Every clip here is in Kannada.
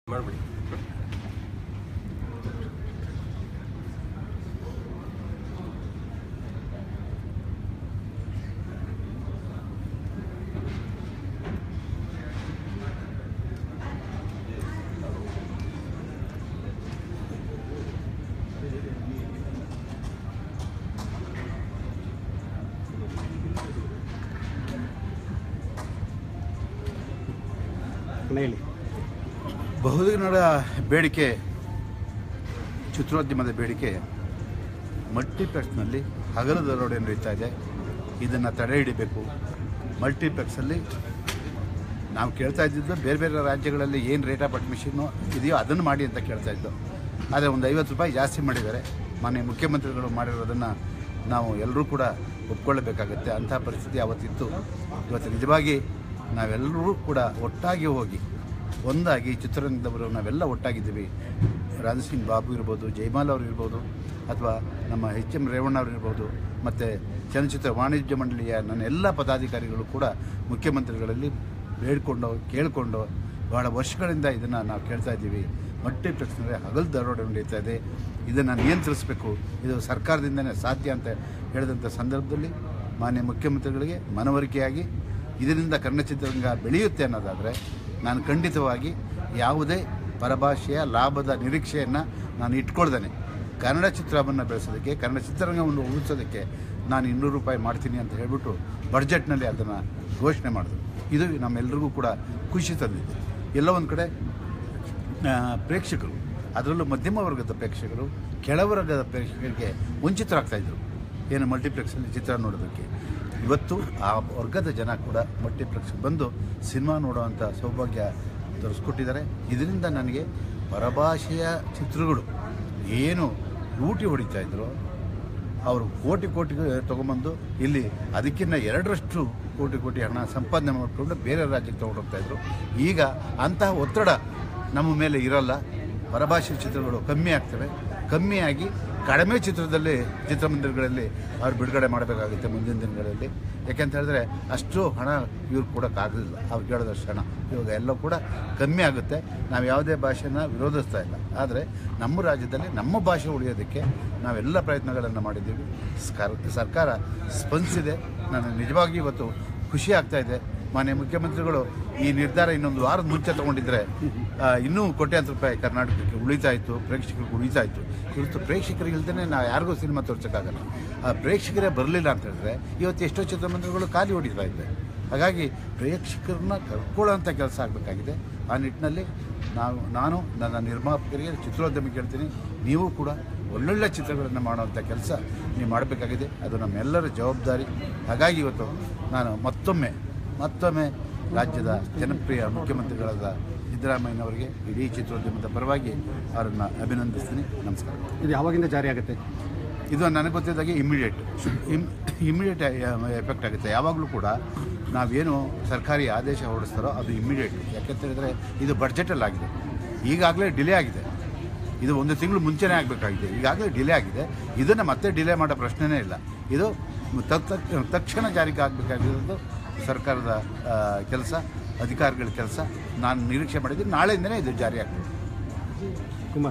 ಮಾಡ್ಬಿಡಿ ಹೇಳಿ ಬಹುದಿನಗಳ ಬೇಡಿಕೆ ಚಿತ್ರೋದ್ಯಮದ ಬೇಡಿಕೆ ಮಲ್ಟಿಪ್ಲೆಕ್ಸ್ನಲ್ಲಿ ಹಗಲು ದರೋಡೆ ನಡೀತಾ ಇದೆ ಇದನ್ನು ತಡೆ ಹಿಡಿಬೇಕು ಮಲ್ಟಿಪ್ಲೆಕ್ಸಲ್ಲಿ ನಾವು ಕೇಳ್ತಾ ಇದ್ದಿದ್ದು ಬೇರೆ ಬೇರೆ ರಾಜ್ಯಗಳಲ್ಲಿ ಏನು ರೇಟ್ ಆಫ್ ಅಡ್ಮಿಷನ್ನು ಇದೆಯೋ ಅದನ್ನು ಮಾಡಿ ಅಂತ ಕೇಳ್ತಾ ಇದ್ದು ಆದರೆ ಒಂದು ಐವತ್ತು ರೂಪಾಯಿ ಜಾಸ್ತಿ ಮಾಡಿದ್ದಾರೆ ಮಾನ್ಯ ಮುಖ್ಯಮಂತ್ರಿಗಳು ಮಾಡಿರೋದನ್ನು ನಾವು ಎಲ್ಲರೂ ಕೂಡ ಒಪ್ಕೊಳ್ಳಬೇಕಾಗತ್ತೆ ಅಂಥ ಪರಿಸ್ಥಿತಿ ಅವತ್ತಿತ್ತು ಇವತ್ತು ನಿಜವಾಗಿ ನಾವೆಲ್ಲರೂ ಕೂಡ ಒಟ್ಟಾಗಿ ಹೋಗಿ ಒಂದಾಗಿ ಚಿತ್ರರಂಗದವರು ನಾವೆಲ್ಲ ಒಟ್ಟಾಗಿದ್ದೀವಿ ರಾಜಸಿಂಗ್ ಬಾಬು ಇರ್ಬೋದು ಜಯಮಾಲ್ ಅವರು ಇರ್ಬೋದು ಅಥವಾ ನಮ್ಮ ಎಚ್ ಎಂ ರೇವಣ್ಣ ಅವರು ಇರ್ಬೋದು ಮತ್ತು ಚಲನಚಿತ್ರ ವಾಣಿಜ್ಯ ಮಂಡಳಿಯ ನನ್ನ ಎಲ್ಲ ಪದಾಧಿಕಾರಿಗಳು ಕೂಡ ಮುಖ್ಯಮಂತ್ರಿಗಳಲ್ಲಿ ಬೇಡಿಕೊಂಡು ಕೇಳಿಕೊಂಡು ಬಹಳ ವರ್ಷಗಳಿಂದ ಇದನ್ನು ನಾವು ಕೇಳ್ತಾ ಇದ್ದೀವಿ ಮಲ್ಟಿಪ್ಲೆಕ್ಸ್ನಲ್ಲಿ ಹಗಲು ದರೋಡೆ ನಡೀತಾ ಇದೆ ಇದನ್ನು ನಿಯಂತ್ರಿಸಬೇಕು ಇದು ಸರ್ಕಾರದಿಂದನೇ ಸಾಧ್ಯ ಅಂತ ಹೇಳಿದಂಥ ಸಂದರ್ಭದಲ್ಲಿ ಮಾನ್ಯ ಮುಖ್ಯಮಂತ್ರಿಗಳಿಗೆ ಮನವರಿಕೆಯಾಗಿ ಇದರಿಂದ ಕನ್ನಡ ಚಿತ್ರರಂಗ ಬೆಳೆಯುತ್ತೆ ಅನ್ನೋದಾದರೆ ನಾನು ಖಂಡಿತವಾಗಿ ಯಾವುದೇ ಪರಭಾಷೆಯ ಲಾಭದ ನಿರೀಕ್ಷೆಯನ್ನು ನಾನು ಇಟ್ಕೊಳ್ದೇನೆ ಕನ್ನಡ ಚಿತ್ರವನ್ನು ಬೆಳೆಸೋದಕ್ಕೆ ಕನ್ನಡ ಚಿತ್ರರಂಗವನ್ನು ಉಳಿಸೋದಕ್ಕೆ ನಾನು ಇನ್ನೂರು ರೂಪಾಯಿ ಮಾಡ್ತೀನಿ ಅಂತ ಹೇಳ್ಬಿಟ್ಟು ಬಡ್ಜೆಟ್ನಲ್ಲಿ ಅದನ್ನು ಘೋಷಣೆ ಮಾಡಿದ್ರು ಇದು ನಮ್ಮೆಲ್ಲರಿಗೂ ಕೂಡ ಖುಷಿ ತಂದಿದೆ ಎಲ್ಲ ಒಂದು ಕಡೆ ಆ, ಪ್ರೇಕ್ಷಕರು ಅದರಲ್ಲೂ ಮಧ್ಯಮ ವರ್ಗದ ಪ್ರೇಕ್ಷಕರು ಕೆಳವರ್ಗದ ಪ್ರೇಕ್ಷಕರಿಗೆ ವಂಚಿತರಾಗ್ತಾಯಿದ್ರು ಏನು ಮಲ್ಟಿಪ್ಲೆಕ್ಸಲ್ಲಿ ಚಿತ್ರ ನೋಡೋದಕ್ಕೆ ಇವತ್ತು ಆ ವರ್ಗದ ಜನ ಕೂಡ ಮಲ್ಟಿಪ್ಲೆಕ್ಸ್ಗೆ ಬಂದು ಸಿನಿಮಾ ನೋಡುವಂಥ ಸೌಭಾಗ್ಯ ತರಿಸ್ಕೊಟ್ಟಿದ್ದಾರೆ ಇದರಿಂದ ನನಗೆ ಪರಭಾಷೆಯ ಚಿತ್ರಗಳು ಏನು ಲೂಟಿ ಹೊಡಿತಾ ಇದ್ರು ಅವರು ಕೋಟಿ ಕೋಟಿ ತೊಗೊಂಬಂದು ಇಲ್ಲಿ ಅದಕ್ಕಿಂತ ಎರಡರಷ್ಟು ಕೋಟಿ ಕೋಟಿ ಹಣ ಸಂಪಾದನೆ ಮಾಡಿಕೊಂಡು ಬೇರೆ ರಾಜ್ಯಕ್ಕೆ ತೊಗೊಂಡೋಗ್ತಾ ಇದ್ರು ಈಗ ಅಂತಹ ಒತ್ತಡ ನಮ್ಮ ಮೇಲೆ ಇರಲ್ಲ ಪರಭಾಷೆ ಚಿತ್ರಗಳು ಕಮ್ಮಿ ಆಗ್ತವೆ ಕಮ್ಮಿಯಾಗಿ ಕಡಿಮೆ ಚಿತ್ರದಲ್ಲಿ ಚಿತ್ರಮಂದಿರಗಳಲ್ಲಿ ಅವ್ರು ಬಿಡುಗಡೆ ಮಾಡಬೇಕಾಗುತ್ತೆ ಮುಂದಿನ ದಿನಗಳಲ್ಲಿ ಯಾಕೆಂತ ಹೇಳಿದ್ರೆ ಅಷ್ಟು ಹಣ ಇವ್ರು ಕೊಡೋಕ್ಕಾಗಲಿಲ್ಲ ಅವ್ರು ಕೇಳೋದಷ್ಟು ಹಣ ಇವಾಗ ಎಲ್ಲ ಕೂಡ ಕಮ್ಮಿ ಆಗುತ್ತೆ ನಾವು ಯಾವುದೇ ಭಾಷೆನ ವಿರೋಧಿಸ್ತಾ ಇಲ್ಲ ಆದರೆ ನಮ್ಮ ರಾಜ್ಯದಲ್ಲಿ ನಮ್ಮ ಭಾಷೆ ಉಳಿಯೋದಕ್ಕೆ ನಾವೆಲ್ಲ ಪ್ರಯತ್ನಗಳನ್ನು ಮಾಡಿದ್ದೀವಿ ಸ್ಕರ್- ಸರ್ಕಾರ ಸ್ಪಂದಿಸಿದೆ ನಾನು ನಿಜವಾಗಿ ಇವತ್ತು ಖುಷಿ ಆಗ್ತಾ ಇದೆ ಮಾನ್ಯ ಮುಖ್ಯಮಂತ್ರಿಗಳು ಈ ನಿರ್ಧಾರ ಇನ್ನೊಂದು ವಾರದ ಮುಂಚೆ ತೊಗೊಂಡಿದ್ರೆ ಆ, ಇನ್ನೂ ಕೋಟ್ಯಾಂತರ ರೂಪಾಯಿ ಕರ್ನಾಟಕಕ್ಕೆ ಉಳಿತಾ ಇತ್ತು ಪ್ರೇಕ್ಷಕರಿಗೆ ಉಳಿತಾ ಇತ್ತು ಇವತ್ತು ಪ್ರೇಕ್ಷಕರಿಗೆ ಇಲ್ದೇ ನಾವು ಯಾರಿಗೂ ಸಿನಿಮಾ ತೋರ್ಸೋಕ್ಕಾಗಲ್ಲ ಆ ಪ್ರೇಕ್ಷಕರೇ ಬರಲಿಲ್ಲ ಅಂತ ಹೇಳಿದ್ರೆ ಇವತ್ತು ಎಷ್ಟೋ ಚಿತ್ರಮಂದಿರಗಳು ಖಾಲಿ ಹೊಡಿತಾ ಇದೆ ಹಾಗಾಗಿ ಪ್ರೇಕ್ಷಕರನ್ನ ಕರ್ಕೊಳ್ಳೋಂಥ ಕೆಲಸ ಆಗಬೇಕಾಗಿದೆ ಆ ನಿಟ್ಟಿನಲ್ಲಿ ನಾವು ನಾನು ನನ್ನ ನಿರ್ಮಾಪಕರಿಗೆ ಚಿತ್ರೋದ್ಯಮಿ ಕೇಳ್ತೀನಿ ನೀವು ಕೂಡ ಒಳ್ಳೊಳ್ಳೆ ಚಿತ್ರಗಳನ್ನು ಮಾಡುವಂಥ ಕೆಲಸ ನೀವು ಮಾಡಬೇಕಾಗಿದೆ ಅದು ನಮ್ಮೆಲ್ಲರ ಜವಾಬ್ದಾರಿ ಹಾಗಾಗಿ ಇವತ್ತು ನಾನು ಮತ್ತೊಮ್ಮೆ ಮತ್ತೊಮ್ಮೆ ರಾಜ್ಯದ ಜನಪ್ರಿಯ ಮುಖ್ಯಮಂತ್ರಿಗಳಾದ ಸಿದ್ದರಾಮಯ್ಯನವರಿಗೆ ಇಡೀ ಚಿತ್ರೋದ್ಯಮದ ಪರವಾಗಿ ಅವರನ್ನು ಅಭಿನಂದಿಸ್ತೀನಿ ನಮಸ್ಕಾರ ಇದು ಯಾವಾಗಿಂದ ಜಾರಿ ಆಗುತ್ತೆ ಇದು ನನಗೆ ಗೊತ್ತಿದ್ದಾಗೆ ಇಮಿಡಿಯೇಟ್ ಇಮ್ ಇಮಿಡಿಯೇಟ್ ಎಫೆಕ್ಟ್ ಆಗುತ್ತೆ ಯಾವಾಗಲೂ ಕೂಡ ನಾವೇನು ಸರ್ಕಾರಿ ಆದೇಶ ಹೊರಡಿಸ್ತಾರೋ ಅದು ಇಮಿಡಿಯೇಟ್ ಯಾಕೆಂತ ಹೇಳಿದ್ರೆ ಇದು ಬಡ್ಜೆಟಲ್ಲಿ ಆಗಿದೆ ಈಗಾಗಲೇ ಡಿಲೇ ಆಗಿದೆ ಇದು ಒಂದು ತಿಂಗಳು ಮುಂಚೆನೇ ಆಗಬೇಕಾಗಿದೆ ಈಗಾಗಲೇ ಡಿಲೇ ಆಗಿದೆ ಇದನ್ನು ಮತ್ತೆ ಡಿಲೇ ಮಾಡೋ ಪ್ರಶ್ನೆನೇ ಇಲ್ಲ ಇದು ತಕ್- ತಕ್- ತಕ್ಷಣ ಜಾರಿಗೆ ಆಗಬೇಕಾಗಿರೋದು ಸರ್ಕಾರದ ಕೆಲಸ ಅಧಿಕಾರಿಗಳ ಕೆಲಸ ನಾನು ನಿರೀಕ್ಷೆ ಮಾಡಿದ್ದೀನಿ ನಾಳೆಯಿಂದನೇ ಇದು ಜಾರಿ ಆಗ್ತದೆ ಕುಮಾರ್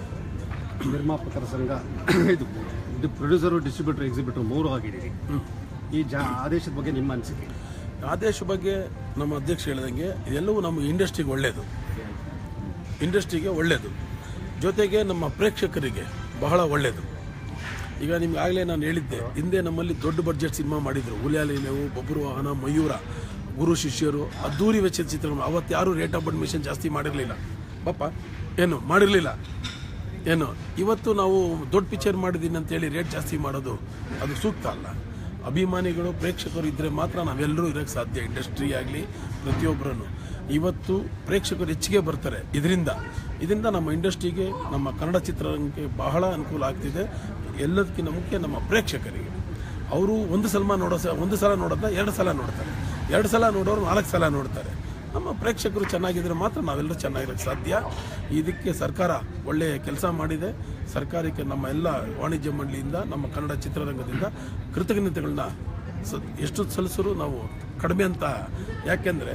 ನಿರ್ಮಾಪಕರ ಸಂಘ ಇದು ಇದು ಪ್ರೊಡ್ಯೂಸರು ಡಿಸ್ಟ್ರಿಬ್ಯೂಟರ್ ಎಕ್ಸಿಬಿಟರ್ ಮೂರು ಆಗಿದ್ದೀರಿ ಈ ಜಾ ಆದೇಶದ ಬಗ್ಗೆ ನಿಮ್ಮ ಅನಿಸಿಕೆ ಆದೇಶ ಬಗ್ಗೆ ನಮ್ಮ ಅಧ್ಯಕ್ಷ ಹೇಳಿದಂಗೆ ಇದೆಲ್ಲವೂ ನಮ್ಮ ಇಂಡಸ್ಟ್ರಿಗೆ ಒಳ್ಳೆಯದು ಇಂಡಸ್ಟ್ರಿಗೆ ಒಳ್ಳೆಯದು ಜೊತೆಗೆ ನಮ್ಮ ಪ್ರೇಕ್ಷಕರಿಗೆ ಬಹಳ ಒಳ್ಳೆಯದು ಈಗ ನಿಮ್ಗೆ ಆಗಲೇ ನಾನು ಹೇಳಿದ್ದೆ ಹಿಂದೆ ನಮ್ಮಲ್ಲಿ ದೊಡ್ಡ ಬಡ್ಜೆಟ್ ಸಿನಿಮಾ ಮಾಡಿದ್ರು ಹುಲಿಯಾಲಿ ನೀವು ಬೊಬ್ಬರು ವಾಹನ ಮಯೂರ ಗುರು ಶಿಷ್ಯರು ಅದ್ದೂರಿ ವೆಚ್ಚದ ಚಿತ್ರ ಅವತ್ತು ಯಾರು ರೇಟ್ ಆಫ್ ಅಡ್ಮಿಷನ್ ಜಾಸ್ತಿ ಮಾಡಿರಲಿಲ್ಲ ಪಾಪ ಏನು ಮಾಡಿರಲಿಲ್ಲ ಏನು ಇವತ್ತು ನಾವು ದೊಡ್ಡ ಪಿಕ್ಚರ್ ಮಾಡಿದ್ದೀನಿ ಅಂತೇಳಿ ರೇಟ್ ಜಾಸ್ತಿ ಮಾಡೋದು ಅದು ಸೂಕ್ತ ಅಲ್ಲ ಅಭಿಮಾನಿಗಳು ಪ್ರೇಕ್ಷಕರು ಇದ್ದರೆ ಮಾತ್ರ ನಾವೆಲ್ಲರೂ ಇರೋಕ್ಕೆ ಸಾಧ್ಯ ಇಂಡಸ್ಟ್ರಿ ಆಗಲಿ ಪ್ರತಿಯೊಬ್ಬರನ್ನು ಇವತ್ತು ಪ್ರೇಕ್ಷಕರು ಹೆಚ್ಚಿಗೆ ಬರ್ತಾರೆ ಇದರಿಂದ ಇದರಿಂದ ನಮ್ಮ ಇಂಡಸ್ಟ್ರಿಗೆ ನಮ್ಮ ಕನ್ನಡ ಚಿತ್ರರಂಗಕ್ಕೆ ಬಹಳ ಅನುಕೂಲ ಆಗ್ತಿದೆ ಎಲ್ಲದಕ್ಕಿಂತ ಮುಖ್ಯ ನಮ್ಮ ಪ್ರೇಕ್ಷಕರಿಗೆ ಅವರು ಒಂದು ಸಲ ನೋಡೋ ಸ ಒಂದು ಸಲ ನೋಡೋದ ಎರಡು ಸಲ ನೋಡ್ತಾರೆ ಎರಡು ಸಲ ನೋಡೋರು ನಾಲ್ಕು ಸಲ ನೋಡ್ತಾರೆ ನಮ್ಮ ಪ್ರೇಕ್ಷಕರು ಚೆನ್ನಾಗಿದ್ರೆ ಮಾತ್ರ ನಾವೆಲ್ಲರೂ ಚೆನ್ನಾಗಿರೋಕ್ಕೆ ಸಾಧ್ಯ ಇದಕ್ಕೆ ಸರ್ಕಾರ ಒಳ್ಳೆಯ ಕೆಲಸ ಮಾಡಿದೆ ಸರ್ಕಾರಕ್ಕೆ ನಮ್ಮ ಎಲ್ಲ ವಾಣಿಜ್ಯ ಮಂಡಳಿಯಿಂದ ನಮ್ಮ ಕನ್ನಡ ಚಿತ್ರರಂಗದಿಂದ ಕೃತಜ್ಞತೆಗಳನ್ನ ಸ ಎಷ್ಟು ಸಲ್ಲಿಸರು ನಾವು ಕಡಿಮೆ ಅಂತ ಯಾಕೆಂದರೆ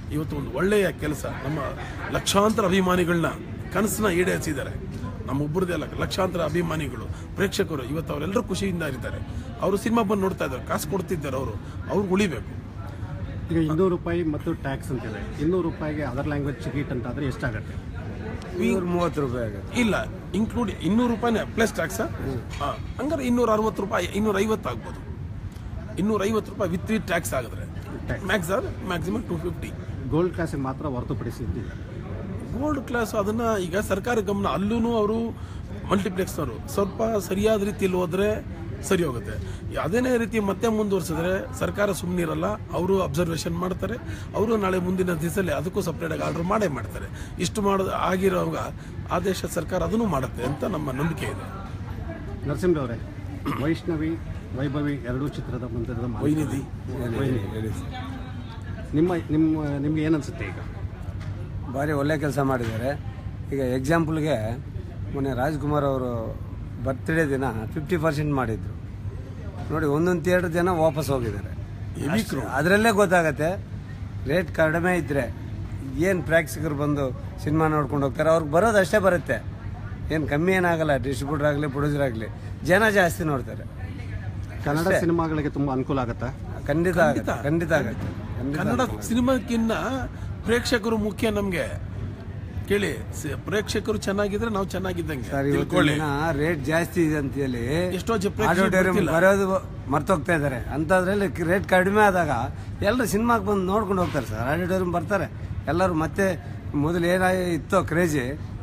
ಇವತ್ತು ಒಂದು ಒಳ್ಳೆಯ ಕೆಲಸ ನಮ್ಮ ಲಕ್ಷಾಂತರ ಅಭಿಮಾನಿಗಳನ್ನ ಕನಸನ್ನ ಈಡೇರಿಸಿದ್ದಾರೆ ನಮ್ಮೊಬ್ಬರದೇ ಅಲ್ಲ ಲಕ್ಷಾಂತರ ಅಭಿಮಾನಿಗಳು ಪ್ರೇಕ್ಷಕರು ಇವತ್ತು ಅವರೆಲ್ಲರೂ ಖುಷಿಯಿಂದ ಇರ್ತಾರೆ ಅವರು ಸಿನಿಮಾ ಬಂದು ನೋಡ್ತಾ ಇದ್ದಾರೆ ಕಾಸು ಕೊಡ್ತಿದ್ದಾರೆ ಅವರು ಅವ್ರಿಗೆ ಉಳಿಬೇಕು ಈಗ ಇನ್ನೂರು ರೂಪಾಯಿ ಮತ್ತು ಟ್ಯಾಕ್ಸ್ ಅಂತಿದೆ ಇನ್ನೂರು ರೂಪಾಯಿಗೆ ಅದರ್ ಲ್ಯಾಂಗ್ವೇಜ್ ಟಿಕೆಟ್ ಅಂತ ಆದರೆ ಎಷ್ಟಾಗುತ್ತೆ ನೂರ ಮೂವತ್ತು ರೂಪಾಯಿ ಆಗುತ್ತೆ ಇಲ್ಲ ಇನ್ಕ್ಲೂಡ್ ಇನ್ನೂರು ರೂಪಾಯಿನೇ ಪ್ಲಸ್ ಟ್ಯಾಕ್ಸ್ ಹಂಗಾರೆ ಇನ್ನೂರ ಅರವತ್ತು ರೂಪಾಯಿ ಇನ್ನೂರ ಐವತ್ತು ಆಗ್ಬೋದು ಇನ್ನೂರ ಐವತ್ತು ರೂಪಾಯಿ ವಿತ್ ಟ್ಯಾಕ್ಸ್ ಆಗಿದ್ರೆ max maximum two fifty gold ಕ್ಲಾಸಿಗೆ ಮಾತ್ರ ಹೊರತುಪಡಿಸಿದ್ದಿಲ್ಲ ಗೋಲ್ಡ್ ಕ್ಲಾಸ್ ಅದನ್ನ ಈಗ ಸರ್ಕಾರ ಗಮನ ಅಲ್ಲೂ ಅವರು ಮಲ್ಟಿಪ್ಲೆಕ್ಸ್ನವರು ಸ್ವಲ್ಪ ಸರಿಯಾದ ರೀತಿಯಲ್ಲಿ ಹೋದ್ರೆ ಸರಿ ಹೋಗುತ್ತೆ ಅದೇನೇ ರೀತಿ ಮತ್ತೆ ಮುಂದುವರಿಸಿದ್ರೆ ಸರ್ಕಾರ ಸುಮ್ಮನಿರಲ್ಲ ಅವರು ಅಬ್ಸರ್ವೇಷನ್ ಮಾಡ್ತಾರೆ ಅವರು ನಾಳೆ ಮುಂದಿನ ದಿವಸದಲ್ಲಿ ಅದಕ್ಕೂ ಸಪ್ರೇಟಾಗಿ ಆರ್ಡರ್ ಮಾಡೇ ಮಾಡ್ತಾರೆ ಇಷ್ಟು ಮಾಡೋದು ಆಗಿರೋವಾಗ ಆದೇಶ ಸರ್ಕಾರ ಅದನ್ನು ಮಾಡುತ್ತೆ ಅಂತ ನಮ್ಮ ನಂಬಿಕೆ ಇದೆ ನರಸಿಂಹರವರೇ ವೈಷ್ಣವಿ ವೈಭವಿ ಎರಡೂ ಚಿತ್ರದ ಮಂದಿರದ ಮಾಲೀಕರು. ವೈನಿಧಿ ವೈನಿಧಿ. ಹೇಳಿ ಸರ್. ನಿಮ್ಮ ನಿಮ್ಮ ನಿಮ್ಗೆ ಏನನ್ಸುತ್ತೆ ಈಗ ಭಾರಿ ಒಳ್ಳೆ ಕೆಲಸ ಮಾಡಿದ್ದಾರೆ ಈಗ ಎಕ್ಸಾಂಪಲ್ಗೆ ಮೊನ್ನೆ ರಾಜ್ಕುಮಾರ್ ಅವರು ಬರ್ತ್ಡೇ ದಿನ ಫಿಫ್ಟಿ ಪರ್ಸೆಂಟ್ ಮಾಡಿದ್ರು ನೋಡಿ ಒಂದೊಂದು ಥಿಯೇಟರ್ ಜನ ವಾಪಸ್ ಹೋಗಿದ್ದಾರೆ ಅದರಲ್ಲೇ ಗೊತ್ತಾಗತ್ತೆ ರೇಟ್ ಕಡಿಮೆ ಇದ್ದರೆ ಏನು ಪ್ರೇಕ್ಷಕರು ಬಂದು ಸಿನಿಮಾ ನೋಡ್ಕೊಂಡು ಹೋಗ್ತಾರೆ ಅವ್ರಿಗೆ ಬರೋದು ಅಷ್ಟೇ ಬರುತ್ತೆ ಏನು ಕಮ್ಮಿ ಏನಾಗಲ್ಲ ಡಿಸ್ಟ್ರಿಬ್ಯೂಟರ್ ಆಗಲಿ ಪ್ರೊಡ್ಯೂಸರ್ ಆಗಲಿ ಜನ ಜಾಸ್ತಿ ನೋಡ್ತಾರೆ ಕನ್ನಡ ಸಿನಿಮಾಗಳಿಗೆ ತುಂಬಾ ಅನುಕೂಲ ಆಗುತ್ತಾ ಖಂಡಿತ ಆಗುತ್ತೆ ಖಂಡಿತ ಆಗುತ್ತೆ ಖಂಡಿತ ಕನ್ನಡ ಸಿನಿಮಾಕ್ಕಿನ್ನ ಪ್ರೇಕ್ಷಕರು ಮುಖ್ಯ ನಮ್ಗೆ ಕೇಳಿ ಸ- ಪ್ರೇಕ್ಷಕರು ಚೆನ್ನಾಗಿದ್ರೆ ನಾವು ಚೆನ್ನಾಗಿದ್ದಂಗೆ ಸರ್ ಇವತ್ತಿನ ತಿಳ್ಕೊಳ್ಳಿ ದಿನ ರೇಟ್ ಜಾಸ್ತಿ ಇದೆ ಅಂತ ಹೇಳಿ ಎಷ್ಟೋ ಜನ ಪ್ರೇಕ್ಷಕರು ಆಡಿಟೋರಿಯಂ ಗೊತ್ತಿಲ್ಲ. ಬರೋದು ಮರ್ತೋಗ್ತಾ ಇದ್ದಾರೆ ಅಂಥದ್ರಲ್ಲಿ ರೇಟ್ ಕಡಿಮೆ ಆದಾಗ ಎಲ್ಲರೂ ಸಿನಿಮಾಗೆ ಬಂದು ನೋಡ್ಕೊಂಡು ಹೋಗ್ತಾರೆ ಸರ್ ಆಡಿಟೋರಿಯಂ ಬರ್ತಾರೆ ಎಲ್ಲರೂ ಮತ್ತೆ ಮೊದಲು ಏನಾಗಿ ಇತ್ತೋ ಕ್ರೇಜಿ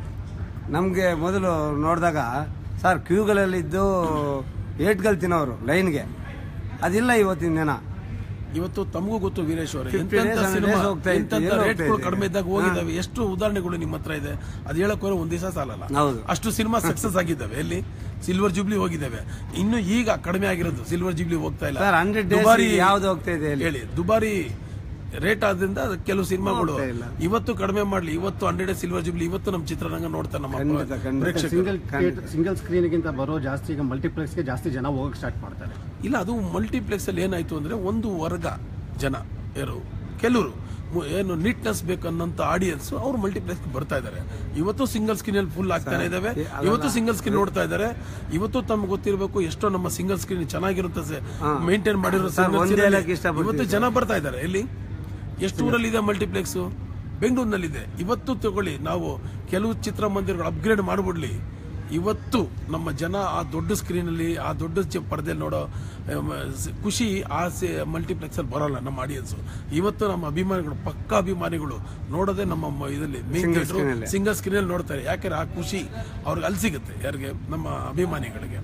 ನಮಗೆ ಮೊದಲು ನೋಡಿದಾಗ ಸರ್ ಕ್ಯೂಗಳಲ್ಲಿದ್ದು ಏಟ್ಗಳು ತಿನ್ನೋರು ಲೈನ್ಗೆ ಅದಿಲ್ಲ ಇವತ್ತಿನ ದಿನ ಇವತ್ತು ತಮಗೂ ಗೊತ್ತು ವೀರೇಶ್ ಅವರೇ 50 ಎಂತೆಂಥ days, 100 ಸಿನಿಮಾ days ಹೋಗ್ತಾ ಇತ್ತು, ಎಂತೆಂಥ ಎಲ್ಲಿ ಹೋಗ್ತಾ ರೇಟ್ಗಳು ಇದೆ? ಕಡಿಮೆ ಇದ್ದಾಗ ಹೋಗಿದ್ದಾವೆ ಎಷ್ಟು ಉದಾಹರಣೆಗಳು ನಿಮ್ಮ ಹತ್ರ ಇದೆ ಅದು ಹೇಳಕ್ ಹೋದ್ರೆ ಒಂದ್ ದಿವಸ ಸಾಲಲ್ಲ ಹೌದು. ಅಷ್ಟು ಸಿನಿಮಾ ಸಕ್ಸಸ್ ಆಗಿದ್ದಾವೆ ಎಲ್ಲಿ ಸಿಲ್ವರ್ ಜೂಬ್ಲಿ ಹೋಗಿದ್ದಾವೆ ಇನ್ನು ಈಗ ಕಡಿಮೆ ಆಗಿರೋದು ಸಿಲ್ವರ್ ಜೂಬ್ಲಿ ಹೋಗ್ತಾ ಇಲ್ಲ ಸರ್ ಹಂಡ್ರೆಡ್ ಡೇಸ್ ದುಬಾರಿ ಯಾವ್ದು ಹೋಗ್ತಾ ಇದೆ ಹೇಳಿ ಹೇಳಿ ದುಬಾರಿ ರೇಟ್ ಆದ್ರಿಂದ ಅದು ಕೆಲವು ಸಿನಿಮಾಗಳು ಹೋಗ್ತಾ ಇಲ್ಲ. ಇವತ್ತು ಕಡಿಮೆ ಮಾಡ್ಲಿ ಇವತ್ತು ಹಂಡ್ರೆಡ್ ಸಿಲ್ವರ್ ಜೂಬ್ಲಿ ಇವತ್ತು ನಮ್ಮ ಚಿತ್ರರಂಗ ನೋಡ್ತಾರೆ ನಮ್ಮ ಖಂಡಿತ, ಖಂಡಿತ. ಪ್ರೇಕ್ಷಕರು ಸಿಂಗಲ್ ಸಿಂಗಲ್ ಸ್ಕ್ರೀನ್ಗಿಂತ ಬರೋ ಜಾಸ್ತಿ ಈಗ ಮಲ್ಟಿಪ್ಲೆಕ್ಸ್ಗೆ ಜಾಸ್ತಿ ಜನ ಹೋಗಕ್ಕೆ ಸ್ಟಾರ್ಟ್ ಮಾಡ್ತಾರೆ ಇಲ್ಲ ಅದು ಮಲ್ಟಿಪ್ಲೆಕ್ಸ್ ಅಲ್ಲಿ ಏನಾಯ್ತು ಅಂದ್ರೆ ಒಂದು ವರ್ಗ ಜನ ಯಾರು ಕೆಲವರು ಮು- ಏನು ನೀಟ್ನೆಸ್ ಬೇಕನ್ನಂತ ಆಡಿಯನ್ಸ್ ಅವ್ರು ಮಲ್ಟಿಪ್ಲೆಕ್ಸ್ ಬರ್ತಾ ಇದ್ದಾರೆ ಇವತ್ತು ಸಿಂಗಲ್ ಸ್ಕ್ರೀನ್ ಅಲ್ಲಿ ಫುಲ್ ಆಗ್ತಾನೆ ಇದಾವೆ ಇವತ್ತು ಸಿಂಗಲ್ ಸ್ಕ್ರೀನ್ ನೋಡ್ತಾ ಇದ್ದಾರೆ ಇವತ್ತು ತಮ್ಗೆ ಗೊತ್ತಿರಬೇಕು ಎಷ್ಟೋ ನಮ್ಮ ಸಿಂಗಲ್ ಸ್ಕ್ರೀನ್ ಚೆನ್ನಾಗಿರುತ್ತೆ ಮೇಂಟೈನ್ ಮಾಡಿರೋ ಸರ್, single ಒಂದೇ screen ಅಲ್ಲಿ ಹೇಳಕ್ಕೆ ಇಷ್ಟಪಡ್ತೀನಿ ಇವತ್ತು ಜನ ಬರ್ತಾ ಇದ್ದಾರೆ ಎಲ್ಲಿ ಎಷ್ಟು ಊರಲ್ಲಿ ಇದೆ ಮಲ್ಟಿಪ್ಲೆಕ್ಸ್ ಬೆಂಗಳೂರಿನಲ್ಲಿದೆ ಇವತ್ತು ತಗೊಳ್ಳಿ ನಾವು ಕೆಲವು ಚಿತ್ರಮಂದಿರಗಳು ಅಪ್ಗ್ರೇಡ್ ಮಾಡಿಬಿಡ್ಲಿ ಇವತ್ತು ನಮ್ಮ ಜನ ಆ ದೊಡ್ಡ ಸ್ಕ್ರೀನಲ್ಲಿ ಆ ದೊಡ್ಡ ಚಿ- ಪರದೆಯಲ್ಲಿ ನೋಡೋ ಆಮ್, ಸ- ಖುಷಿ ಆ ಮಲ್ಟಿಪ್ಲೆಕ್ಸ್ ಅಲ್ಲಿ ಬರೋಲ್ಲ ನಮ್ಮ ಆಡಿಯನ್ಸ್ ಇವತ್ತು ನಮ್ಮ ಅಭಿಮಾನಿಗಳು ಪಕ್ಕ ಅಭಿಮಾನಿಗಳು ನೋಡೋದೇ ನಮ್ಮ ಮ- ಇದರಲ್ಲಿ ಮೇನ್ Single screen ಅಲ್ಲಿ. ಸಿಂಗಲ್ ಸ್ಕ್ರೀನಲ್ಲಿ ನೋಡ್ತಾರೆ ಯಾಕಂದ್ರೆ ಆ ಖುಷಿ ಅವ್ರಿಗೆ ಅಲ್ಲಿ ಸಿಗುತ್ತೆ ಯಾರಿಗೆ ನಮ್ಮ ಅಭಿಮಾನಿಗಳಿಗೆ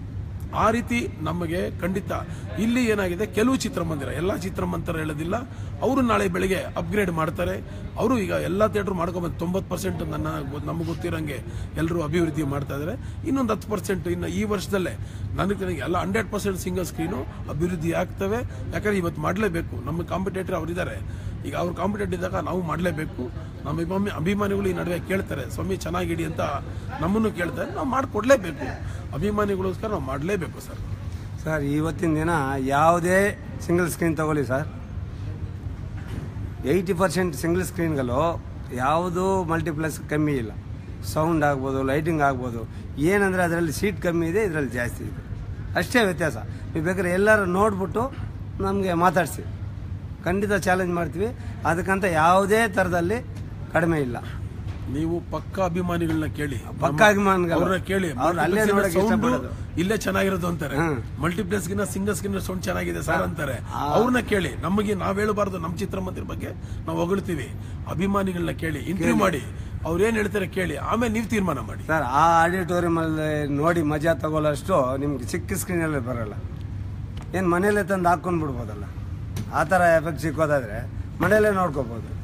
ಆ ರೀತಿ ನಮಗೆ ಖಂಡಿತ ಇಲ್ಲಿ ಏನಾಗಿದೆ ಕೆಲವು ಚಿತ್ರಮಂದಿರ ಎಲ್ಲ ಚಿತ್ರಮಂದಿರ ಹೇಳೋದಿಲ್ಲ ಅವರು ನಾಳೆ ಬೆಳಿಗ್ಗೆ ಅಪ್ಗ್ರೇಡ್ ಮಾಡ್ತಾರೆ ಅವರು ಈಗ ಎಲ್ಲ ಥಿಯೇಟರ್ ಮಾಡ್ಕೊಂಬಂದು ತೊಂಬತ್ತು ಪರ್ಸೆಂಟ್ ನನ್ನ ಗೊ- ನಮಗೆ ಗೊತ್ತಿರೋಂಗೆ ಎಲ್ಲರೂ ಅಭಿವೃದ್ಧಿ ಮಾಡ್ತಾ ಇದ್ದಾರೆ ಇನ್ನೊಂದು ಹತ್ತು ಪರ್ಸೆಂಟ್ ಇನ್ನು ಈ ವರ್ಷದಲ್ಲೇ ನನಗೆ ನನಗೆ ಎಲ್ಲ ಹಂಡ್ರೆಡ್ ಪರ್ಸೆಂಟ್ ಸಿಂಗಲ್ ಸ್ಕ್ರೀನು ಅಭಿವೃದ್ಧಿ ಆಗ್ತವೆ ಯಾಕಂದ್ರೆ ಇವತ್ತು ಮಾಡಲೇಬೇಕು ನಮ್ಮ ಕಾಂಪಿಟೇಟರ್ ಅವರಿದ್ದಾರೆ ಈಗ ಅವ್ರು ಕಾಂಪಿಟೇಟ್ ಇದ್ದಾಗ ನಾವು ಮಾಡಲೇಬೇಕು ನಮ್ಮ ಅಭಿಮಾನಿ ಅಭಿಮಾನಿಗಳು ಈ ನಡುವೆ ಕೇಳ್ತಾರೆ ಸ್ವಾಮಿ ಚೆನ್ನಾಗಿಡಿ ಅಂತ ನಮ್ಮನ್ನು ಕೇಳ್ತಾರೆ ನಾವು ಮಾಡಿಕೊಡ್ಲೇಬೇಕು ಅಭಿಮಾನಿಗಳಿಗೋಸ್ಕರ ನಾವು ಮಾಡಲೇಬೇಕು ಸರ್ ಸರ್ ಇವತ್ತಿನ ದಿನ ಯಾವುದೇ ಸಿಂಗಲ್ ಸ್ಕ್ರೀನ್ ತಗೊಳ್ಳಿ ಸರ್ ಏಯ್ಟಿ ಪರ್ಸೆಂಟ್ ಸಿಂಗಲ್ ಸ್ಕ್ರೀನ್ಗಳು ಯಾವುದೂ ಮಲ್ಟಿಪ್ಲೆಕ್ಸ್ ಕಮ್ಮಿ ಇಲ್ಲ ಸೌಂಡ್ ಆಗ್ಬೋದು ಲೈಟಿಂಗ್ ಆಗ್ಬೋದು ಏನಂದರೆ ಅದರಲ್ಲಿ ಸೀಟ್ ಕಮ್ಮಿ ಇದೆ ಇದರಲ್ಲಿ ಜಾಸ್ತಿ ಇದೆ ಅಷ್ಟೇ ವ್ಯತ್ಯಾಸ ನೀವು ಬೇಕಾದ್ರೆ ಎಲ್ಲರೂ ನೋಡ್ಬಿಟ್ಟು ನಮಗೆ ಮಾತಾಡಿಸಿ ಖಂಡಿತ ಚಾಲೆಂಜ್ ಮಾಡ್ತೀವಿ ಅದಕ್ಕಂತ ಯಾವುದೇ ಥರದಲ್ಲಿ ಕಡಿಮೆ ಇಲ್ಲ ನೀವು ಪಕ್ಕ ಅಭಿಮಾನಿಗಳನ್ನ ಕೇಳಿ ಪಕ್ಕ ಅಭಿಮಾನಿಗಳು. ಅವ್ರನ್ನ ಕೇಳಿ ಅವ್ರು ಅಲ್ಲೇ multiplex ನೋಡಕ್ಕೆ sound ಇಷ್ಟಪಡೋದು. ಇಲ್ಲೇ ಚೆನ್ನಾಗಿರೋದು ಅಂತಾರೆ ಹ್ಮ್. ಮಲ್ಟಿಪ್ಲೆಕ್ಸ್ ಗಿನ್ನ ಸಿಂಗಲ್ ಸ್ಕ್ರೀನ್ ಸೌಂಡ್ ಚೆನ್ನಾಗಿದೆ ಸರ್ ಅಂತಾರೆ ಅವ್ರನ್ನ ಕೇಳಿ ನಮಗೆ ನಾವ್ ಹೇಳಬಾರ್ದು ನಮ್ಮ ಚಿತ್ರಮಂದಿರ ಬಗ್ಗೆ ನಾವು ಹೊಗಳ್ತೀವಿ ಅಭಿಮಾನಿಗಳನ್ನ ಕೇಳಿ ಇಂಟರ್ವ್ಯೂ ಮಾಡಿ ಅವ್ರು ಏನ್ ಹೇಳ್ತಾರೆ ಕೇಳಿ ಆಮೇಲೆ ನೀವು ತೀರ್ಮಾನ ಮಾಡಿ ಸರ್ ಆ ಆಡಿಟೋರಿಯಮಲ್ಲಿ ನೋಡಿ ಮಜಾ ತಗೊಳ್ಳೋಷ್ಟು ನಿಮ್ಗೆ ಚಿಕ್ಕ ಸ್ಕ್ರೀನಲ್ಲಿ ಬರೋಲ್ಲ ಏನು ಮನೇಲೆ ತಂದು ಹಾಕ್ಕೊಂಡು ಬಿಡ್ಬೋದಲ್ಲ ಆ ಥರ ಎಫೆಕ್ಟ್ ಸಿಕ್ಕೋದಾದ್ರೆ ಮನೇಲೇ ನೋಡ್ಕೋಬೋದು